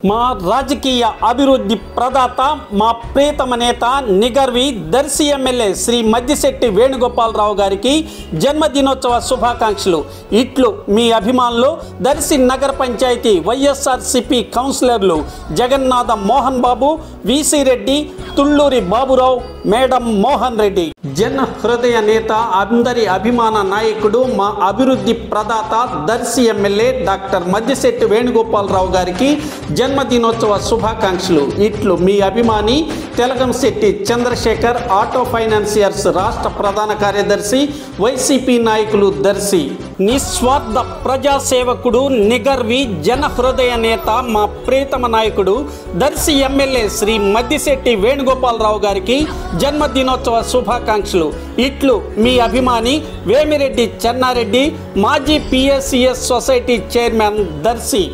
మా రాజకీయ అభివృద్ధి ప్రదాత మా ప్రియతమ నేత నిగర్వి దర్శి ఎమ్మెల్యే శ్రీ మద్దిశెట్టి వేణుగోపాలరావు గారికి జన్మదినోత్సవ శుభాకాంక్షలు ఇట్లు మీ అభిమానులు దర్శి నగర పంచాయతీ వైఎస్ఆర్సిపి కౌన్సిలర్లు జగన్నాథ మోహన్ బాబు విసి రెడ్డి తుళ్ళూరి బాబురావు మేడం మోహన్ రెడ్డి జన హృదయ నేత అందరి అభిమాన నాయకుడు మా అభివృద్ధి ప్రదాత దర్శి ఎమ్మెల్యే డాక్టర్ మద్దిశెట్టి వేణుగోపాలరావు గారికి జన్మదినోత్సవ శుభాకాంక్షలు ఇట్లు మీ అభిమాని తెలగంశెట్టి చంద్రశేఖర్ ఆటో ఫైనాన్సియర్స్ రాష్ట్ర ప్రధాన కార్యదర్శి వైసీపీ నాయకులు దర్శి నిస్వార్థ ప్రజాసేవకుడు నిగర్వి జన హృదయ నేత మా ప్రియతమ నాయకుడు దర్శి ఎమ్మెల్యే శ్రీ మద్దిశెట్టి వేణుగోపాలరావు గారికి జన్మదినోత్సవ శుభాకాంక్షలు ఇట్లు మీ అభిమాని వేమిరెడ్డి చెన్నారెడ్డి మాజీ పిఎస్సిఎస్ సొసైటీ చైర్మన్ దర్శి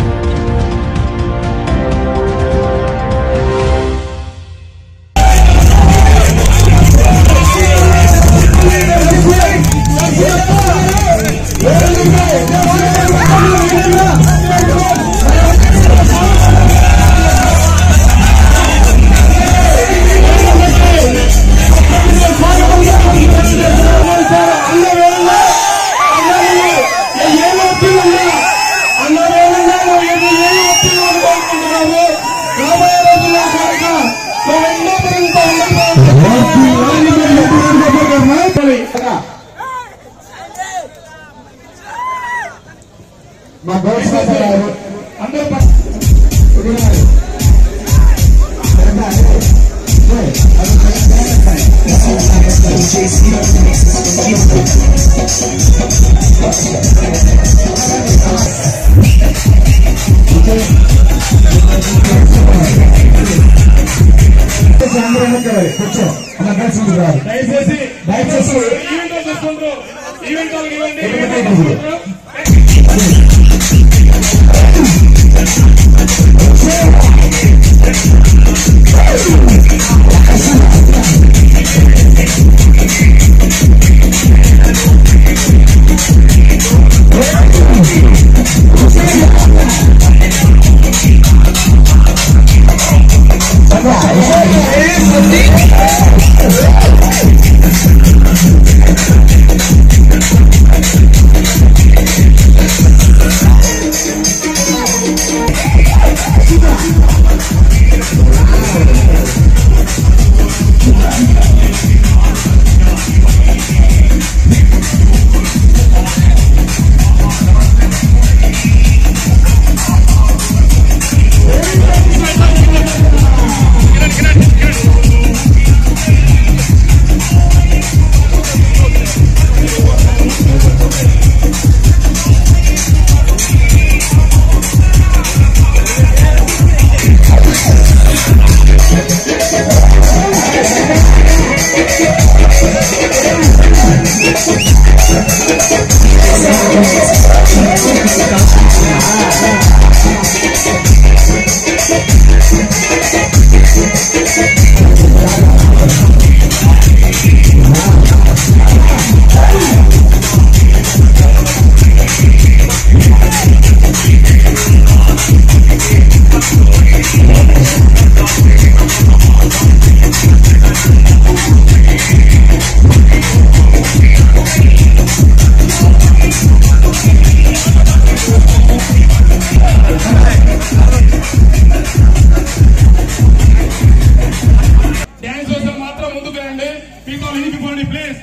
మా గౌరవ గారు అందరూ కూర్చో అలా కలిసి రాదు దయచేసి దయచేసి ఈవెంట్ వాళ్ళు చేసుకుంటారు ఈవెంట్ వాళ్ళకి ఇవ్వండి ఒకటే ఈవెంట్ రోజు. వాళ్ళు చేసుకుంటారు. డ్యాన్స్ వేస్తే మాత్రం ముందుకు రండి పీకాల్ ఇనికిపోండి ప్లీజ్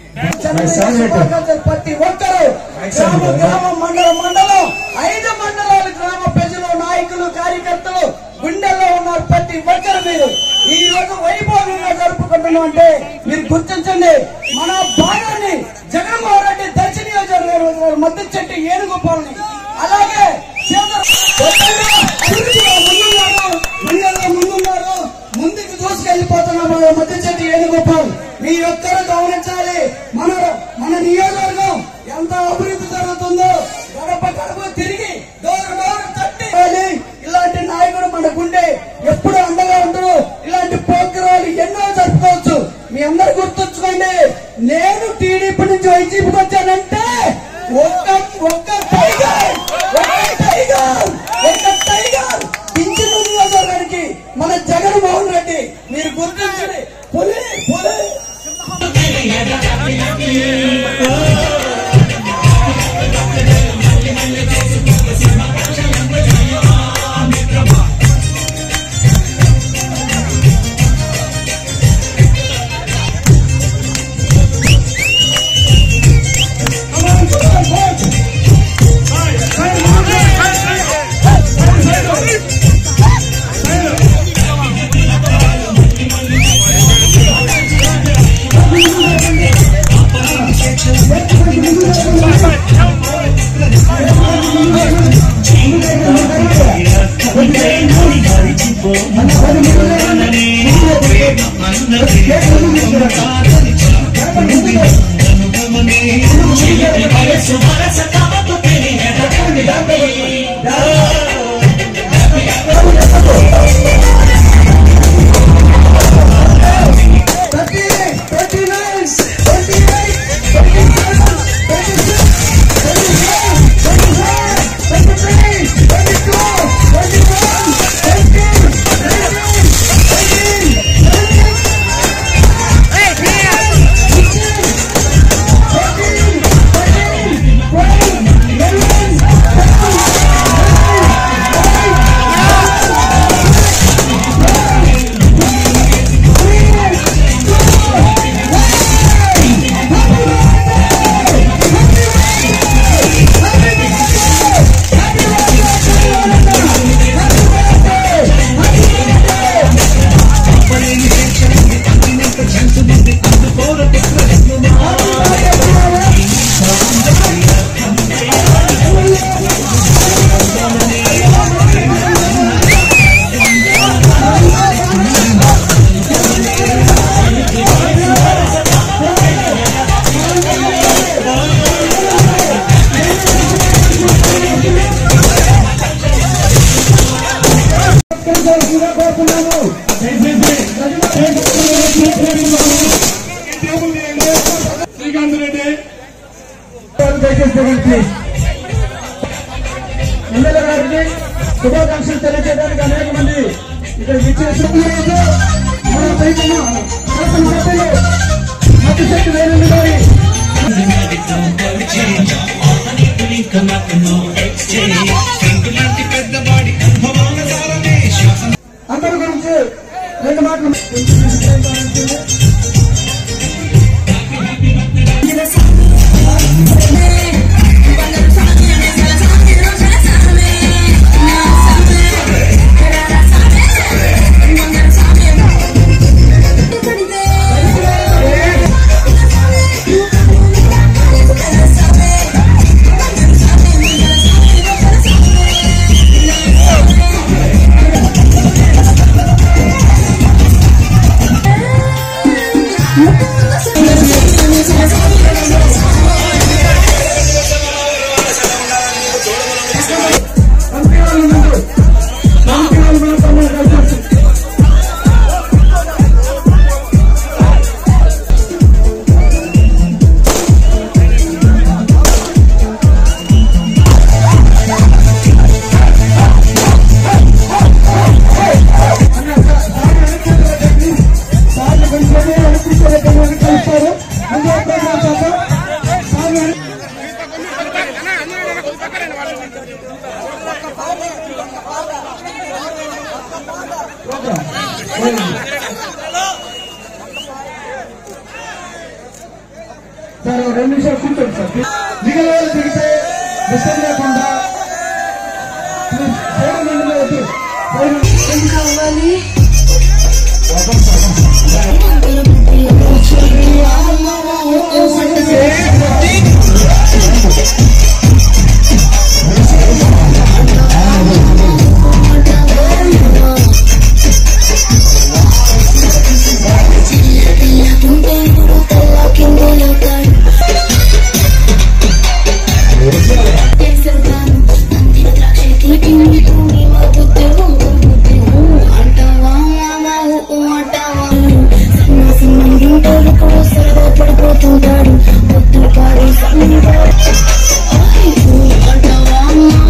సెలబ్రేట్. ప్రతి ఒక్కరు గ్రామ గ్రామం మండలం మండలం ఐదు మండలాల గ్రామ ప్రజలు నాయకులు కార్యకర్తలు గుండెల్లో ఉన్నారు ప్రతి ఒక్కరు మీరు ఈ రోజు వైభవంగా జరుపుకుంటున్నాం అంటే మీరు గుర్తించండి మన భాగాన్ని జగన్మోహన్ రెడ్డి దర్శి నియోజకవర్గం మద్దతు చెట్టు ఏనుగోపాలని అలాగే చేదర్ అభివృద్ధిలో ముందున్నారు ముందుగా ముందున్నారు ముందుకు దూసుకెళ్లిపోతున్న మన మధ్య చెట్టు ఏనుగోపాల్ మీ ఒక్కరు గమనించాలి మన మన నియోజకవర్గం ఎంత అభివృద్ధి జరుగుతుందో గడప గడప తిరిగి డోరు డోరు తట్టి ఇలాంటి నాయకుడు మనకుంటే ఎప్పుడు అండగా ఉండరు ఇలాంటి ప్రోగ్రాలు ఎన్నో జరుపుకోవచ్చు మీ అందరు గుర్తుంచుకోండి నేను టీడీపీ నుంచి వైసీపీకి వచ్చానంటే ఒక్క ఒక్క టైగర్ ఒక్క టైగర్ ఒక్క టైగర్ టేబుల్ తీయండి శ్రీకాంత్ రెడ్డి ఎమ్మెల్యే గారికి శుభాకాంక్షలు తెలియజేయడానికి అనేక మంది ఇక్కడ విచ్చేస్తున్నారు మన ప్రీతమ శాసనసభ్యులు మధ్యశక్తి వేణుని గారి అందరి గురించి రెండు మాటలు మంత్రి వాళ్ళు ముందు మంత్రి వాళ్ళు మన తమ్ముడు కలిసి సార్లు కొంచెమే అనిపించే కలుస్తారు అందులో ప్రోగ్రామ్ చేద్దాం సార్లు సార్ ఒక రెండు నిమిషాలు కూర్చోండి సార్ మిగిలిన వాళ్ళు దిగితే డిస్టర్బ్ లేకుండా ప్లీజ్ సైడ్ నుండి వద్దు సైడ్ కావాలి పడిపోతుంటాడు పొద్దు పాడి అంటావా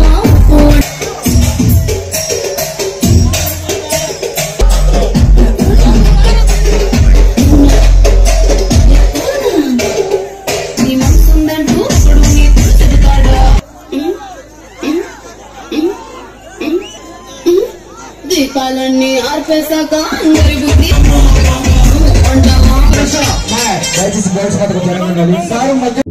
నీ మనసుందంటూ ఇప్పుడు నీ చెబుతాడా దీపాలన్నీ ఆర్పేశాక అందరి బుద్ధి అంటావా దయచేసి బయట జరగండి సార్ మధ్య